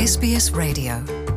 SBS Radio.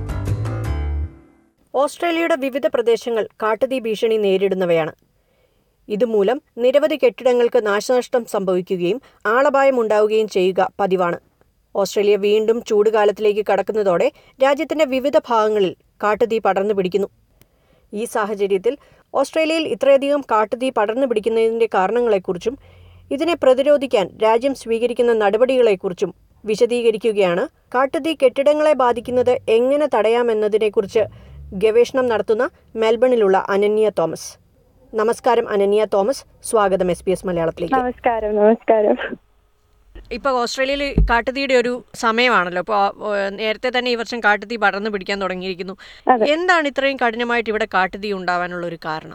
ഓസ്ട്രേലിയയുടെ വിവിധ പ്രദേശങ്ങൾ കാട്ടുതീ ഭീഷണി നേരിടുന്നവയാണ് ഇതുമൂലം നിരവധി കെട്ടിടങ്ങൾക്ക് നാശനഷ്ടം സംഭവിക്കുകയും ആളപായം ഉണ്ടാവുകയും ചെയ്യുക പതിവാണ് ഓസ്ട്രേലിയ വീണ്ടും ചൂടുകാലത്തിലേക്ക് കടക്കുന്നതോടെ രാജ്യത്തിന്റെ വിവിധ ഭാഗങ്ങളിൽ കാട്ടുതീ പടർന്നു പിടിക്കുന്നു ഈ സാഹചര്യത്തിൽ ഓസ്ട്രേലിയയിൽ ഇത്രയധികം കാട്ടുതീ പടർന്നു പിടിക്കുന്നതിന്റെ കാരണങ്ങളെക്കുറിച്ചും ഇതിനെ പ്രതിരോധിക്കാൻ രാജ്യം സ്വീകരിക്കുന്ന നടപടികളെക്കുറിച്ചും വിശദീകരിക്കുകയാണ് കാട്ടുതീ കെട്ടിടങ്ങളെ ബാധിക്കുന്നത് എങ്ങനെ തടയാമെന്നതിനെക്കുറിച്ച് ഗവേഷണം നടത്തുന്ന മെൽബണിലുള്ള അനന്യ തോമസ് നമസ്കാരം അനന്യ തോമസ് സ്വാഗതം എസ് പി എസ് മലയാളത്തിലേക്ക് നമസ്കാരം നമസ്കാരം ഇപ്പോൾ ഓസ്ട്രേലിയയിൽ കാട്ടുതീയുടെ ഒരു സമയമാണല്ലോ ഇപ്പോൾ നേരത്തെ തന്നെ ഈ വർഷം കാട്ടുതീ പടർന്നു പിടിക്കാൻ തുടങ്ങിയിരിക്കുന്നു എന്താണ് ഇത്രയും കഠിനമായിട്ട് ഇവിടെ കാട്ടുതീ ഉണ്ടാവാനുള്ള ഒരു കാരണം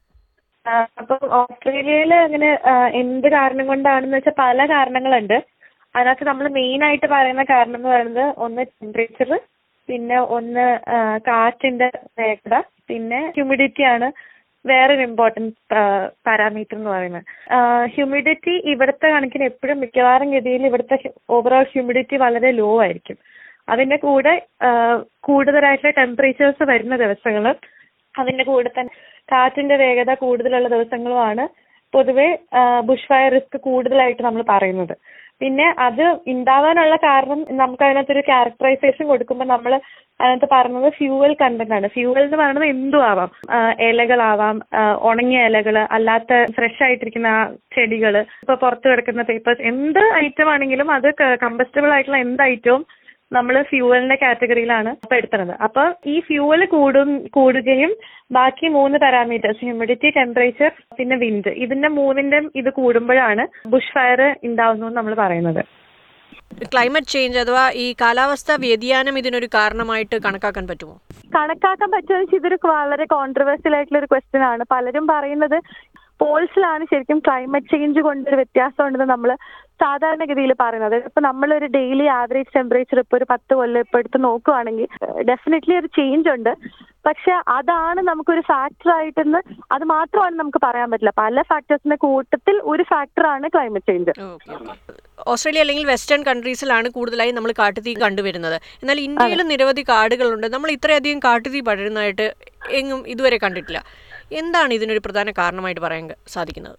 ആ, അപ്പം ഓസ്ട്രേലിയയിൽ അങ്ങനെ ആ, എന്ത് കാരണം കൊണ്ടാണെന്ന് വെച്ചാൽ പല കാരണങ്ങളുണ്ട് അതിനകത്ത് നമ്മൾ മെയിൻ ആയിട്ട് പറയുന്ന കാരണം എന്ന് പറയുന്നത് ഒന്ന് ടെമ്പറേച്ചർ പിന്നെ ഒന്ന് ആ, കാറ്റിന്റെ വേഗത പിന്നെ ഹ്യൂമിഡിറ്റി ആണ് വേറൊരു ഇമ്പോർട്ടൻറ്റ് പാരാമീറ്റർ എന്ന് പറയുന്നത് ഹ്യൂമിഡിറ്റി ഇവിടുത്തെ കണക്കിന് എപ്പോഴും മിക്കവാറും ഗതിയിൽ ഇവിടുത്തെ ഓവറോൾ ഹ്യൂമിഡിറ്റി വളരെ ലോ ആയിരിക്കും അതിന്റെ കൂടെ ആ, കൂടുതലായിട്ടുള്ള ടെമ്പറേച്ചേഴ്സ് വരുന്ന ദിവസങ്ങൾ അതിന്റെ കൂടെ തന്നെ കാറ്റിന്റെ വേഗത കൂടുതലുള്ള ദിവസങ്ങളുമാണ് പൊതുവെ ബുഷ് ഫയർ റിസ്ക് കൂടുതലായിട്ട് നമ്മൾ പറയുന്നത് പിന്നെ അത് ഉണ്ടാവാനുള്ള കാരണം നമുക്ക് അതിനകത്തൊരു ക്യാരക്ടറൈസേഷൻ കൊടുക്കുമ്പോൾ നമ്മൾ അതിനകത്ത് പറഞ്ഞത് ഫ്യൂവൽ കണ്ടന്റ് ആണ് ഫ്യൂവൽ എന്ന് പറയുന്നത് എന്തും ആവാം ആ, ഇലകളാവാം ആ, ഉണങ്ങിയ ഇലകൾ അല്ലാത്ത ഫ്രഷ് ആയിട്ടിരിക്കുന്ന ചെടികൾ ഇപ്പൊ പുറത്ത് കിടക്കുന്ന പേപ്പേഴ്സ് എന്ത് ഐറ്റം ആണെങ്കിലും അത് കമ്പസ്റ്റബിൾ ആയിട്ടുള്ള എന്ത് ഐറ്റവും നമ്മൾ ഫ്യൂവലിന്റെ കാറ്റഗറിയിലാണ് പെടുത്തുന്നത് അപ്പൊ ഈ ഫ്യൂവൽ കൂടും കൂടുകയും ബാക്കി മൂന്ന് പാരാമീറ്റേഴ്സ് ഹ്യൂമിഡിറ്റി ടെമ്പറേച്ചർ പിന്നെ വിൻഡ് ഇതിന്റെ മൂന്നിന്റെയും ഇത് കൂടുമ്പോഴാണ് ബുഷ് ഫയർ ഉണ്ടാവുന്നു നമ്മൾ പറയുന്നത് ക്ലൈമറ്റ് ചേഞ്ച് അഥവാ ഈ കാലാവസ്ഥാ വ്യതിയാനം ഇതിനൊരു കാരണമായിട്ട് കണക്കാക്കാൻ പറ്റുമോ കണക്കാക്കാൻ പറ്റുമെന്ന് വെച്ചാൽ ഇതൊരു വളരെ കോൺട്രവേഴ്സ്യൽ ആയിട്ടുള്ള ഒരു ക്വസ്റ്റ്യൻ ആണ് പലരും പറയുന്നത് പോൾസിലാണ് ശരിക്കും ക്ലൈമറ്റ് ചേഞ്ച് കൊണ്ടൊരു വ്യത്യാസം ഉണ്ടെന്ന് നമ്മൾ സാധാരണഗതിയിൽ പറയുന്നത് ഇപ്പൊ നമ്മളൊരു ഡെയിലി ആവറേജ് ടെമ്പറേച്ചർ ഇപ്പൊ ഒരു പത്ത് കൊല്ലം ഇപ്പൊ എടുത്ത് നോക്കുവാണെങ്കിൽ ഡെഫിനറ്റ്ലി ഒരു ചേഞ്ച് ഉണ്ട് പക്ഷെ അതാണ് നമുക്കൊരു ഫാക്ടർ ആയിട്ടെന്ന് അത് മാത്രമാണ് നമുക്ക് പറയാൻ പറ്റില്ല പല ഫാക്ടേഴ്സിന്റെ കൂട്ടത്തിൽ ഒരു ഫാക്ടറാണ് ക്ലൈമറ്റ് ചേഞ്ച് ഓക്കെ ഓസ്ട്രേലിയ അല്ലെങ്കിൽ വെസ്റ്റേൺ കൺട്രീസിലാണ് കൂടുതലായി നമ്മൾ കാട്ടുതീ കണ്ടുവരുന്നത് എന്നാൽ ഇന്ത്യയിൽ നിരവധി കാടുകളുണ്ട് നമ്മൾ ഇത്രയധികം കാട്ടുതീ പടരുന്നതായിട്ട് എങ്ങും ഇതുവരെ കണ്ടിട്ടില്ല എന്താണ് ഇതിനൊരു പ്രധാന കാരണമായിട്ട് പറയാൻ ക- സാധിക്കുന്നത്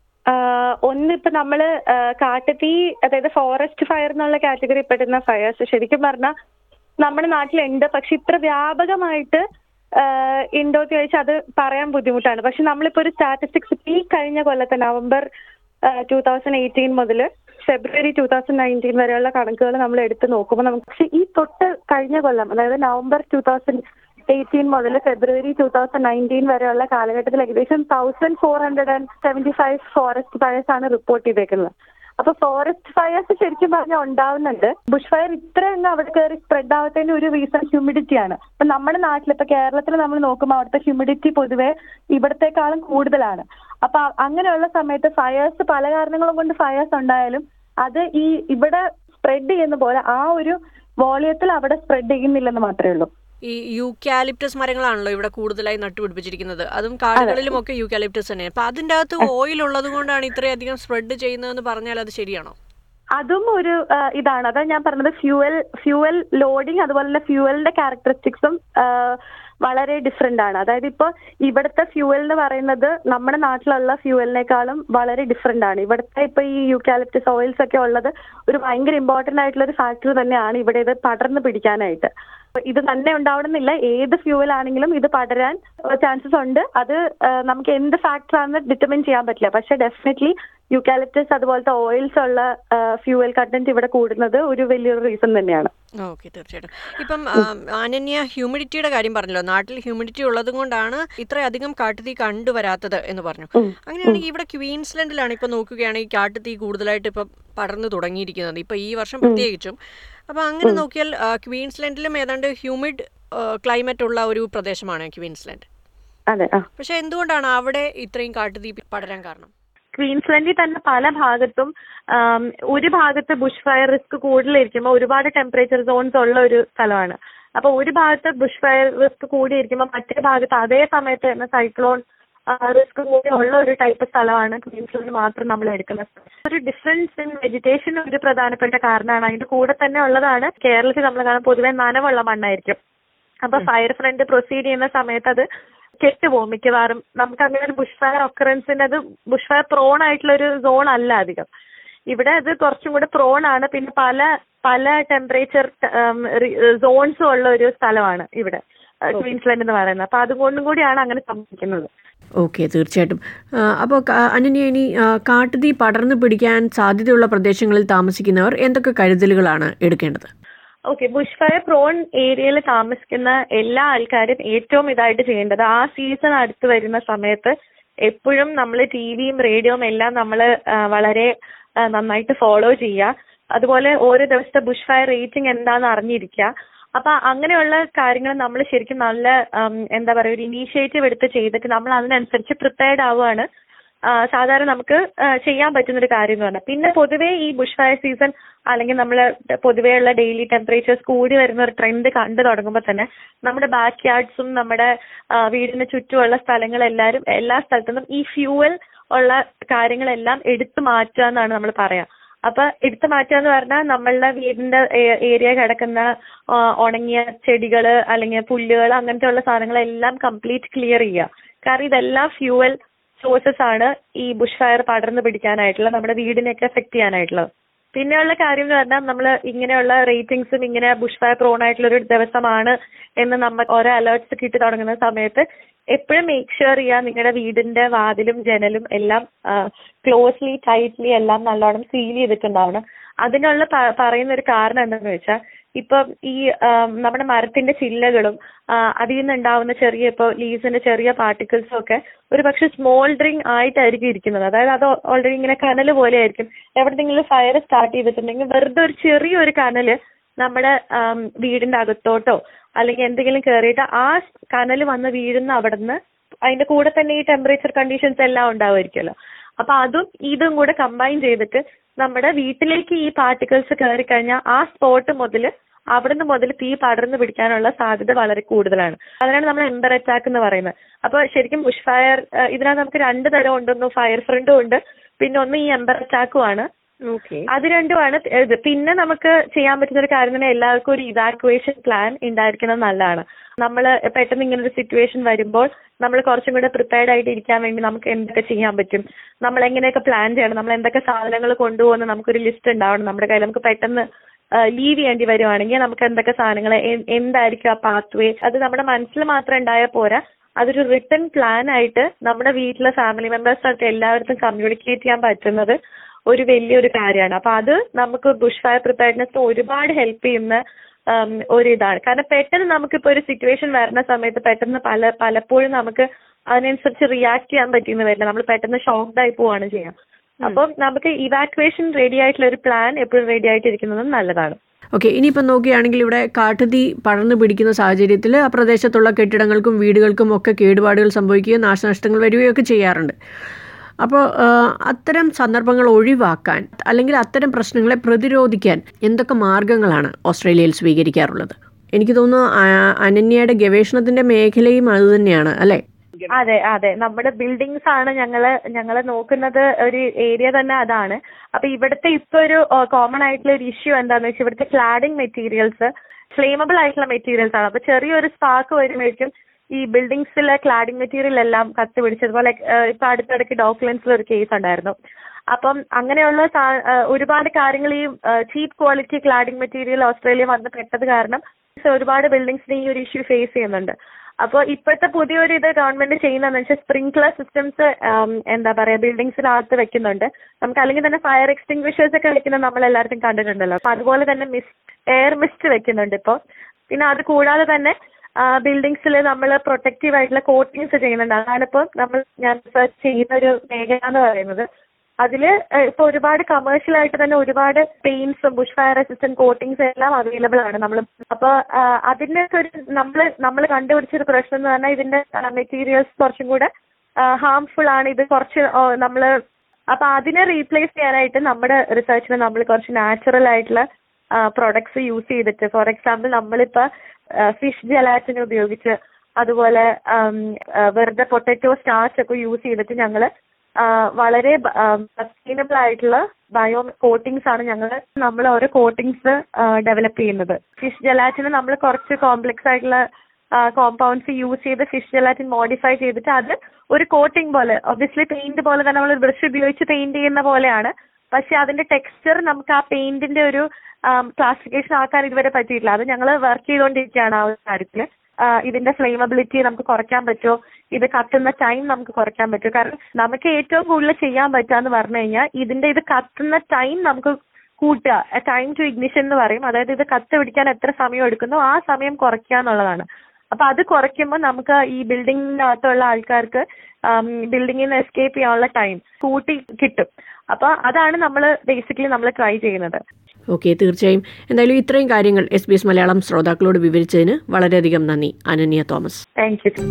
ആഹ് ഒന്ന് ഇപ്പൊ നമ്മള് ആഹ് കാട്ടുതീ അതായത് ഫോറസ്റ്റ് ഫയർ എന്നുള്ള കാറ്റഗറി പെടുന്ന ഫയേഴ്സ് ശരിക്കും പറഞ്ഞാൽ നമ്മുടെ നാട്ടിലുണ്ട് പക്ഷെ ഇത്ര വ്യാപകമായിട്ട് ആഹ് ഉണ്ടോ എന്ന് ചോദിച്ചാൽ അത് പറയാൻ ബുദ്ധിമുട്ടാണ് പക്ഷെ നമ്മളിപ്പോ ഒരു സ്റ്റാറ്റിസ്റ്റിക്സ് ഈ കഴിഞ്ഞ കൊല്ലത്തെ നവംബർ ടൂ തൗസൻഡ് എയ്റ്റീൻ മുതൽ ഫെബ്രുവരി ടൂ തൗസൻഡ് നയൻറ്റീൻ വരെയുള്ള കണക്കുകൾ നമ്മൾ എടുത്ത് നോക്കുമ്പോൾ നമുക്ക് പക്ഷെ ഈ തൊട്ട് കഴിഞ്ഞ കൊല്ലം അതായത് നവംബർ ടൂ തൗസൻഡ് എയ്റ്റീൻ മുതൽ ഫെബ്രുവരി ടൂ തൗസൻഡ് നയൻറ്റീൻ വരെയുള്ള കാലഘട്ടത്തിൽ ഏകദേശം thousand four hundred and seventy five forest fires ആണ് റിപ്പോർട്ട് ചെയ്തേക്കുന്നത് അപ്പൊ ഫോറസ്റ്റ് ഫയേഴ്സ് ശരിക്കും പറഞ്ഞാൽ ഉണ്ടാവുന്നുണ്ട് ബുഷ് ഫയർ ഇത്രയൊന്നും അവിടെ കയറി സ്പ്രെഡ് ആവത്തതിന്റെ ഒരു റീസൺ ഹ്യൂമിഡിറ്റി ആണ് ഇപ്പൊ നമ്മുടെ നാട്ടിൽ ഇപ്പൊ കേരളത്തിൽ നമ്മൾ നോക്കുമ്പോൾ അവിടുത്തെ ഹ്യൂമിഡിറ്റി പൊതുവെ ഇവിടത്തെക്കാളും കൂടുതലാണ് അപ്പൊ അ- അങ്ങനെയുള്ള സമയത്ത് ഫയേഴ്സ് പല കാരണങ്ങളും കൊണ്ട് ഫയേഴ്സ് ഉണ്ടായാലും അത് ഈ ഇവിടെ സ്പ്രെഡ് ചെയ്യുന്ന പോലെ ആ ഒരു വോളിയത്തിൽ അവിടെ സ്പ്രെഡ് ചെയ്യുന്നില്ലെന്ന് മാത്രമേ ഉള്ളൂ ഈ യൂക്കാലിപ്റ്റസ് മരങ്ങളാണല്ലോ ഇവിടെ കൂടുതലായി നട്ടുപിടിപ്പിച്ചിരിക്കുന്നത് അതും കാടുകളിലും ഒക്കെ യൂക്കാലിപ്റ്റസ് തന്നെയാണ് അപ്പൊ അതിൻ്റെ അകത്ത് ഓയിൽ ഉള്ളത് കൊണ്ടാണ് ഇത്രയധികം സ്പ്രെഡ് ചെയ്യുന്നതെന്ന് പറഞ്ഞാൽ അത് ശരിയാണോ അതും ഒരു ആ, ഇതാണ് അതാ ഞാൻ പറഞ്ഞത് ഫ്യൂവൽ ഫ്യൂവൽ ലോഡിങ് അതുപോലെ തന്നെ ഫ്യൂവലിന്റെ ക്യാരക്ടറിസ്റ്റിക്സും വളരെ ഡിഫറെന്റ് ആണ് അതായത് ഇപ്പോൾ ഇവിടുത്തെ ഫ്യൂവൽ എന്ന് പറയുന്നത് നമ്മുടെ നാട്ടിലുള്ള ഫ്യൂവലിനേക്കാളും വളരെ ഡിഫറെന്റ് ആണ് ഇവിടുത്തെ ഇപ്പൊ ഈ യൂക്കാലിപ്റ്റസ് ഓയിൽസ് ഒക്കെ ഉള്ളത് ഒരു ഭയങ്കര ഇമ്പോർട്ടന്റ് ആയിട്ടുള്ള ഒരു ഫാക്ടർ തന്നെയാണ് ഇവിടെ ഇത് പടർന്ന് പിടിക്കാനായിട്ട് അപ്പൊ ഇത് തന്നെ ഉണ്ടാവണമെന്നില്ല ഏത് ഫ്യൂവൽ ആണെങ്കിലും ഇത് പടരാൻ ചാൻസസ് ഉണ്ട് അത് ആ, നമുക്ക് എന്ത് ഫാക്ടർ ആണെന്ന് ഡിറ്റർമിൻ ചെയ്യാൻ പറ്റില്ല പക്ഷെ ഡെഫിനറ്റ്ലി യൂക്കാലിപ്റ്റസ് അതുപോലത്തെ ഓയിൽസ് ഉള്ള ഫ്യൂവൽ കണ്ടന്റ് ഇവിടെ കൂടുന്നത് ഒരു വലിയൊരു റീസൺ തന്നെയാണ് ഓക്കെ തീർച്ചയായിട്ടും ഇപ്പം ആ, അനന്യ ഹ്യൂമിഡിറ്റിയുടെ കാര്യം പറഞ്ഞല്ലോ നാട്ടിൽ ഹ്യൂമിഡിറ്റി ഉള്ളത് കൊണ്ടാണ് ഇത്രയധികം കാട്ടുതീ കണ്ടുവരാത്തത് എന്ന് പറഞ്ഞു അങ്ങനെയാണെങ്കിൽ ഇവിടെ ക്വീൻസ്ലൻഡിലാണ് ഇപ്പൊ നോക്കുകയാണെങ്കിൽ കാട്ടുതീ കൂടുതലായിട്ട് ഇപ്പൊ പടർന്നു തുടങ്ങിയിരിക്കുന്നത് ഇപ്പൊ ഈ വർഷം പ്രത്യേകിച്ചും അപ്പൊ അങ്ങനെ നോക്കിയാൽ ആ, ക്വീൻസ്ലൻഡിലും ഏതാണ്ട് ഹ്യൂമിഡ് ക്ലൈമറ്റ് ഉള്ള ഒരു പ്രദേശമാണ് ക്വീൻസ്ലൻഡ് അതെ ആ പക്ഷെ എന്തുകൊണ്ടാണ് അവിടെ ഇത്രയും കാട്ടുതീ പടരാൻ കാരണം ക്വീൻസ്ലൻഡിൽ തന്നെ പല ഭാഗത്തും ആം, ഒരു ഭാഗത്ത് ബുഷ് ഫയർ റിസ്ക് കൂടുതലിരിക്കുമ്പോൾ ഒരുപാട് ടെമ്പറേച്ചർ സോൺസ് ഉള്ള ഒരു സ്ഥലമാണ് അപ്പൊ ഒരു ഭാഗത്ത് ബുഷ് ഫയർ റിസ്ക് കൂടിയിരിക്കുമ്പോൾ മറ്റേ ഭാഗത്ത് അതേ സമയത്ത് തന്നെ സൈക്ലോൺ റിസ്ക് കൂടി ഉള്ള ഒരു ടൈപ്പ് സ്ഥലമാണ് ക്വീൻസ്ലാൻഡ് മാത്രം നമ്മൾ എടുക്കുന്നത് ഒരു ഡിഫറൻസ് ഇൻ വെജിറ്റേഷൻ ഒരു പ്രധാനപ്പെട്ട കാരണമാണ് അതിന്റെ കൂടെ തന്നെ ഉള്ളതാണ് കേരളത്തിൽ നമ്മൾ കാണാൻ പൊതുവെ നനവുള്ള മണ്ണായിരിക്കും അപ്പൊ ഫയർ ഫ്രണ്ട് പ്രൊസീഡ് ചെയ്യുന്ന സമയത്ത് അത് കെട്ടുപോകും മിക്കവാറും നമുക്ക് അങ്ങനെ ഒരു ബുഷ് ഫയർ ഒക്കറൻസിന്റെ അത് ബുഷ് ഫയർ പ്രോൺ ആയിട്ടുള്ള ഒരു സോൺ അല്ല അധികം ഇവിടെ അത് കുറച്ചും കൂടെ പ്രോൺ ആണ് പിന്നെ പല പല ടെമ്പറേച്ചർ സോൺസും ഉള്ള ഒരു സ്ഥലമാണ് ഇവിടെ ക്വീൻസ്ലാൻഡ് എന്ന് പറയുന്നത് അപ്പൊ അതുകൊണ്ടും കൂടിയാണ് അങ്ങനെ സംഭവിക്കുന്നത് ഓക്കെ തീർച്ചയായിട്ടും അപ്പോൾ അനന്യ ഇനി ആ, കാട്ടുതീ പടർന്നു പിടിക്കാൻ സാധ്യതയുള്ള പ്രദേശങ്ങളിൽ താമസിക്കുന്നവർ എന്തൊക്കെ കരുതലുകളാണ് എടുക്കേണ്ടത് ഓക്കെ ബുഷ് ഫയർ പ്രോൺ ഏരിയയിൽ താമസിക്കുന്ന എല്ലാ ആൾക്കാരും ഏറ്റവും ഇതായിട്ട് ചെയ്യേണ്ടത് ആ സീസൺ അടുത്ത് വരുന്ന സമയത്ത് എപ്പോഴും നമ്മൾ ടി വിയും റേഡിയോയും എല്ലാം നമ്മൾ വളരെ ആ, നന്നായിട്ട് ഫോളോ ചെയ്യുക അതുപോലെ ഓരോ ദിവസത്തെ ബുഷ് ഫയർ റേറ്റിംഗ് എന്താണെന്ന് അറിഞ്ഞിരിക്കുക അപ്പൊ അങ്ങനെയുള്ള കാര്യങ്ങൾ നമ്മൾ ശരിക്കും നല്ല ഉം, എന്താ പറയുക ഒരു ഇനീഷ്യേറ്റീവ് എടുത്ത് ചെയ്തിട്ട് നമ്മൾ അതിനനുസരിച്ച് പ്രിപ്പയർഡ് ആവുകയാണ് ആ, സാധാരണ നമുക്ക് ആ, ചെയ്യാൻ പറ്റുന്ന ഒരു കാര്യം എന്ന് പറഞ്ഞാൽ പിന്നെ പൊതുവേ ഈ ബുഷ് ഫയർ സീസൺ അല്ലെങ്കിൽ നമ്മൾ പൊതുവെയുള്ള ഡെയിലി ടെമ്പറേച്ചേഴ്സ് കൂടി വരുന്ന ഒരു ട്രെൻഡ് കണ്ടു തുടങ്ങുമ്പോൾ തന്നെ നമ്മുടെ ബാക്ക് യാർഡ്സും നമ്മുടെ ആ, വീടിന് ചുറ്റുമുള്ള സ്ഥലങ്ങളെല്ലാവരും എല്ലാ സ്ഥലത്തുനിന്നും ഈ ഫ്യൂവൽ ഉള്ള കാര്യങ്ങളെല്ലാം എടുത്തു മാറ്റുക എന്നാണ് നമ്മൾ പറയാ അപ്പൊ എടുത്തു മാറ്റുക എന്ന് പറഞ്ഞാൽ നമ്മളുടെ വീടിന്റെ ഏരിയ കിടക്കുന്ന ആ, ഉണങ്ങിയ ചെടികള് അല്ലെങ്കിൽ പുല്ലുകൾ അങ്ങനത്തെ ഉള്ള സാധനങ്ങളെല്ലാം കംപ്ലീറ്റ് ക്ലിയർ ചെയ്യുക കാരണം ഇതെല്ലാം ഫ്യൂവൽ സോഴ്സസ് ആണ് ഈ ബുഷ് ഫയർ പടർന്നു പിടിക്കാനായിട്ടുള്ള നമ്മുടെ വീടിനെയൊക്കെ എഫക്ട് ചെയ്യാനായിട്ടുള്ളത് പിന്നെയുള്ള കാര്യം എന്ന് പറഞ്ഞാൽ നമ്മൾ ഇങ്ങനെയുള്ള റേറ്റിംഗ്സും ഇങ്ങനെ ബുഷ് ഫയർ പ്രോൺ ആയിട്ടുള്ള ഒരു ദിവസമാണ് എന്ന് നമ്മൾ ഓരോ അലേർട്സ് കിട്ടി തുടങ്ങുന്ന സമയത്ത് എപ്പോഴും മേക്ക് ഷുവർ ചെയ്യുക നിങ്ങളുടെ വീടിന്റെ വാതിലും ജനലും എല്ലാം ക്ലോസ്ലി ടൈറ്റ്ലി എല്ലാം നല്ലോണം സീൽ ചെയ്തിട്ടുണ്ടാവണം അതിനുള്ള പ- പറയുന്ന ഒരു കാരണം എന്താണെന്ന് വെച്ചാൽ ഇപ്പം ഈ ആം, നമ്മുടെ മരത്തിന്റെ ചില്ലകളും ആ, അതിൽ നിന്നുണ്ടാവുന്ന ചെറിയ ഇപ്പോൾ ലീവ്സിന്റെ ചെറിയ പാർട്ടിക്കിൾസും ഒക്കെ ഒരു പക്ഷെ സ്മോൾഡറിങ് ആയിട്ടായിരിക്കും ഇരിക്കുന്നത് അതായത് അത് ഓൾറെഡി ഇങ്ങനെ കനൽ പോലെ ആയിരിക്കും എവിടെയെങ്കിലും ഫയർ സ്റ്റാർട്ട് ചെയ്തിട്ടുണ്ടെങ്കിൽ വെറുതെ ഒരു ചെറിയൊരു കനല് നമ്മുടെ ആം, വീടിന്റെ അകത്തോട്ടോ അല്ലെങ്കിൽ എന്തെങ്കിലും കയറിയിട്ട് ആ കനൽ വന്ന് വീഴുന്ന അവിടുന്ന് അതിന്റെ കൂടെ തന്നെ ഈ ടെമ്പറേച്ചർ കണ്ടീഷൻസ് എല്ലാം ഉണ്ടാവുമായിരിക്കുമല്ലോ അപ്പൊ അതും ഇതും കൂടെ കമ്പൈൻ ചെയ്തിട്ട് നമ്മുടെ വീട്ടിലേക്ക് ഈ പാർട്ടിക്കിൾസ് കയറി കഴിഞ്ഞാൽ ആ സ്പോട്ട് മുതൽ അവിടുന്ന് മുതൽ തീ പടർന്നു പിടിക്കാനുള്ള സാധ്യത വളരെ കൂടുതലാണ് അതിനാണ് നമ്മൾ എംബർ അറ്റാക്ക് എന്ന് പറയുന്നത് അപ്പൊ ശരിക്കും ബുഷ് ഫയർ ഇതിനകത്ത് നമുക്ക് രണ്ട് തരം ഉണ്ടെന്നു ഫയർ ഫ്രണ്ടും ഉണ്ട് പിന്നെ ഒന്ന് ഈ എംബർ അറ്റാക്കും ആണ് ഓക്കെ അത് രണ്ടുമാണ് ഇത് പിന്നെ നമുക്ക് ചെയ്യാൻ പറ്റുന്ന ഒരു കാര്യം തന്നെ എല്ലാവർക്കും ഒരു ഇവാക്യുവേഷൻ പ്ലാൻ ഉണ്ടായിരിക്കുന്നത് നല്ലതാണ് നമ്മൾ പെട്ടെന്ന് ഇങ്ങനെ ഒരു സിറ്റുവേഷൻ വരുമ്പോൾ നമ്മൾ കുറച്ചും കൂടെ പ്രിപ്പയർഡ് ആയിട്ട് ഇരിക്കാൻ വേണ്ടി നമുക്ക് എന്തൊക്കെ ചെയ്യാൻ പറ്റും നമ്മൾ എങ്ങനെയൊക്കെ പ്ലാൻ ചെയ്യണം നമ്മൾ എന്തൊക്കെ സാധനങ്ങൾ കൊണ്ടുപോകുന്ന നമുക്കൊരു ലിസ്റ്റ് ഉണ്ടാവണം നമ്മുടെ കയ്യിൽ നമുക്ക് പെട്ടെന്ന് ലീവ് ചെയ്യേണ്ടി വരുവാണെങ്കിൽ നമുക്ക് എന്തൊക്കെ സാധനങ്ങൾ എ- എന്തായിരിക്കും ആ പാത്ത് വേ അത് നമ്മുടെ മനസ്സിൽ മാത്രം ഉണ്ടായാൽ പോരാ അതൊരു റിട്ടേൺ പ്ലാൻ ആയിട്ട് നമ്മുടെ വീട്ടിലെ ഫാമിലി മെമ്പേഴ്സിനൊക്കെ എല്ലായിടത്തും കമ്മ്യൂണിക്കേറ്റ് ചെയ്യാൻ പറ്റുന്നത് ഒരു വലിയൊരു കാര്യമാണ് അപ്പൊ അത് നമുക്ക് ബുഷ് ഫയർ പ്രിപ്പയർനെസ് ഒരുപാട് ഹെൽപ്പ് ചെയ്യുന്ന ഉം, ഒരു ഇതാണ് കാരണം പെട്ടെന്ന് നമുക്കിപ്പോ ഒരു സിറ്റുവേഷൻ വരുന്ന സമയത്ത് പെട്ടെന്ന് പല പലപ്പോഴും നമുക്ക് അതിനനുസരിച്ച് റിയാക്ട് ചെയ്യാൻ പറ്റിയെന്ന് വരില്ല നമ്മൾ പെട്ടെന്ന് ഷോക്ക്ഡ് ആയി പോവാണ് ചെയ്യാം അപ്പം നമുക്ക് ഇവാക്യുവേഷൻ റെഡി ആയിട്ടുള്ള ഒരു പ്ലാൻ എപ്പോഴും റെഡി ആയിട്ടിരിക്കുന്നതും നല്ലതാണ് ഓക്കെ ഇനിയിപ്പോൾ നോക്കുകയാണെങ്കിൽ ഇവിടെ കാട്ടുതീ പടർന്നു പിടിക്കുന്ന സാഹചര്യത്തിൽ ആ പ്രദേശത്തുള്ള കെട്ടിടങ്ങൾക്കും വീടുകൾക്കും ഒക്കെ കേടുപാടുകൾ സംഭവിക്കുകയും നാശനഷ്ടങ്ങൾ വരികയും ഒക്കെ ചെയ്യാറുണ്ട് അപ്പോൾ ആ, അത്തരം സന്ദർഭങ്ങൾ ഒഴിവാക്കാൻ അല്ലെങ്കിൽ അത്തരം പ്രശ്നങ്ങളെ പ്രതിരോധിക്കാൻ എന്തൊക്കെ മാർഗങ്ങളാണ് ഓസ്ട്രേലിയയിൽ സ്വീകരിക്കാറുള്ളത് എനിക്ക് തോന്നുന്നു ആ, അനന്യയുടെ ഗവേഷണത്തിന്റെ മേഖലയും അതുതന്നെയാണ് അല്ലേ അതെ അതെ നമ്മുടെ ബിൽഡിങ്സ് ആണ് ഞങ്ങള് ഞങ്ങള് നോക്കുന്നത് ഒരു ഏരിയ തന്നെ അതാണ് അപ്പൊ ഇവിടുത്തെ ഇപ്പൊ ഒരു കോമൺ ആയിട്ടുള്ള ഒരു ഇഷ്യൂ എന്താന്ന് വെച്ചാൽ ഇവിടുത്തെ ക്ലാഡിംഗ് മെറ്റീരിയൽസ് ഫ്ലെയിമബിൾ ആയിട്ടുള്ള മെറ്റീരിയൽസ് ആണ് അപ്പൊ ചെറിയൊരു സ്പാർക്ക് വരുമ്പോഴേക്കും ഈ ബിൽഡിങ്സിലെ ക്ലാഡിംഗ് മെറ്റീരിയൽ എല്ലാം കത്തി പിടിച്ചതുപോലെ ഏഹ്, ഇപ്പൊ അടുത്തിടയ്ക്ക് ഡോക്യുമെന്റ്സിൽ ഒരു കേസ് ഉണ്ടായിരുന്നു അപ്പം അങ്ങനെയുള്ള സാ- ഏഹ്, ഒരുപാട് കാര്യങ്ങൾ ഈ cheap quality cladding material Australia വന്ന് പെട്ടത് കാരണം ഒരുപാട് ബിൽഡിങ്സിന് ഈ ഒരു ഇഷ്യൂ ഫേസ് ചെയ്യുന്നുണ്ട് അപ്പോൾ ഇപ്പോഴത്തെ പുതിയൊരു ഇത് ഗവൺമെന്റ് ചെയ്യുന്നതെന്ന് വെച്ചാൽ സ്പ്രിങ്ക്ലർ സിസ്റ്റംസ് എന്താ പറയാ ബിൽഡിങ്സിനകത്ത് വെക്കുന്നുണ്ട് നമുക്ക് അല്ലെങ്കിൽ തന്നെ ഫയർ എക്സ്റ്റിംഗ്വിഷേഴ്സ് ഒക്കെ വെക്കുന്നത് നമ്മൾ എല്ലാവർക്കും കണ്ടിട്ടുണ്ടല്ലോ അപ്പൊ അതുപോലെ തന്നെ മിസ് എയർ മിസ്റ്റ് വെക്കുന്നുണ്ട് ഇപ്പോൾ പിന്നെ അത് കൂടാതെ തന്നെ ബിൽഡിങ്സിൽ നമ്മൾ പ്രൊട്ടക്റ്റീവ് ആയിട്ടുള്ള കോട്ടിങ്സ് ചെയ്യുന്നുണ്ട് അതാണ് ഇപ്പോൾ നമ്മൾ ഞാൻ research ചെയ്യുന്ന ഒരു മേഖല എന്ന് പറയുന്നത് അതില് ഏഹ്, ഇപ്പൊ ഒരുപാട് കമേഴ്ഷ്യൽ ആയിട്ട് തന്നെ ഒരുപാട് പെയിന്റ്സും ബുഷ് ഫയർ റെസിസ്റ്റന്റ് കോട്ടിങ്സ് എല്ലാം അവൈലബിൾ ആണ് നമ്മൾ അപ്പൊ ആഹ്, അതിന്റെയൊക്കെ ഒരു നമ്മൾ നമ്മൾ കണ്ടുപിടിച്ചൊരു പ്രശ്നം എന്ന് പറഞ്ഞാൽ ഇതിന്റെ മെറ്റീരിയൽസ് കുറച്ചും കൂടെ ഹാംഫുൾ ആണ് ഇത് കുറച്ച് നമ്മൾ അപ്പൊ അതിനെ റീപ്ലേസ് ചെയ്യാനായിട്ട് നമ്മുടെ റിസർച്ചിൽ നമ്മൾ കുറച്ച് നാച്ചുറൽ ആയിട്ടുള്ള പ്രൊഡക്ട്സ് യൂസ് ചെയ്തിട്ട് ഫോർ എക്സാമ്പിൾ നമ്മളിപ്പോ ഫിഷ് ജലാറ്റിൻ ഉപയോഗിച്ച് അതുപോലെ ആം, ആ, വെറുതെ പൊട്ടറ്റോ സ്റ്റാർച്ച് ഒക്കെ യൂസ് ചെയ്തിട്ട് ഞങ്ങൾ വളരെ സസ്റ്റൈനബിൾ ആയിട്ടുള്ള ബയോ കോട്ടിങ്സ് ആണ് ഞങ്ങൾ നമ്മൾ ഓരോ കോട്ടിങ്സ് ഡെവലപ്പ് ചെയ്യുന്നത് ഫിഷ് ജലാറ്റിന് നമ്മൾ കുറച്ച് കോംപ്ലക്സ് ആയിട്ടുള്ള കോമ്പൗണ്ട്സ് യൂസ് ചെയ്ത് ഫിഷ് ജലാറ്റിൻ മോഡിഫൈ ചെയ്തിട്ട് അത് ഒരു കോട്ടിംഗ് പോലെ ഒബ്വിയസ്ലി പെയിന്റ് പോലെ തന്നെ നമ്മൾ ബ്രഷ് ഉപയോഗിച്ച് പെയിന്റ് ചെയ്യുന്ന പോലെയാണ് പക്ഷെ അതിന്റെ ടെക്സ്ചർ നമുക്ക് ആ പെയിന്റിന്റെ ഒരു ക്ലാസിഫിക്കേഷൻ ആക്കാൻ ഇതുവരെ പറ്റിയിട്ടില്ല അത് ഞങ്ങൾ വർക്ക് ചെയ്തുകൊണ്ടിരിക്കുകയാണ് ആ ഒരു കാര്യത്തിൽ ഇതിന്റെ ഫ്ലെയിമബിലിറ്റി നമുക്ക് കുറയ്ക്കാൻ പറ്റുമോ ഇത് കത്തുന്ന ടൈം നമുക്ക് കുറയ്ക്കാൻ പറ്റുമോ കാരണം നമുക്ക് ഏറ്റവും കൂടുതൽ ചെയ്യാൻ പറ്റുക പറഞ്ഞു കഴിഞ്ഞാൽ ഇതിന്റെ ഇത് കത്തുന്ന ടൈം നമുക്ക് കൂട്ടുക ടൈം ടു ഇഗ്നിഷൻ എന്ന് പറയും അതായത് ഇത് കത്ത് പിടിക്കാൻ എത്ര സമയം എടുക്കുന്നോ ആ സമയം കുറയ്ക്കുക എന്നുള്ളതാണ് അപ്പൊ അത് കുറയ്ക്കുമ്പോൾ നമുക്ക് ഈ ബിൽഡിങ്ങിനകത്തുള്ള ആൾക്കാർക്ക് ബിൽഡിങ്ങിൽ നിന്ന് എസ്കേപ്പ് ചെയ്യാനുള്ള ടൈം കൂട്ടി കിട്ടും അപ്പൊ അതാണ് നമ്മൾ ബേസിക്കലി നമ്മൾ ട്രൈ ചെയ്യുന്നത് ഓക്കെ തീർച്ചയായും എന്തായാലും ഇത്രയും കാര്യങ്ങൾ എസ് ബി എസ് മലയാളം ശ്രോതാക്കളോട് വിവരിച്ചതിന് വളരെയധികം നന്ദി Ananya Thomas thank you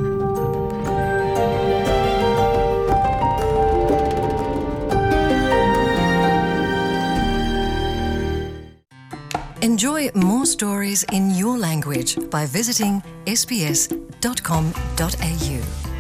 Enjoy more stories in your language by visiting sbs.com.au.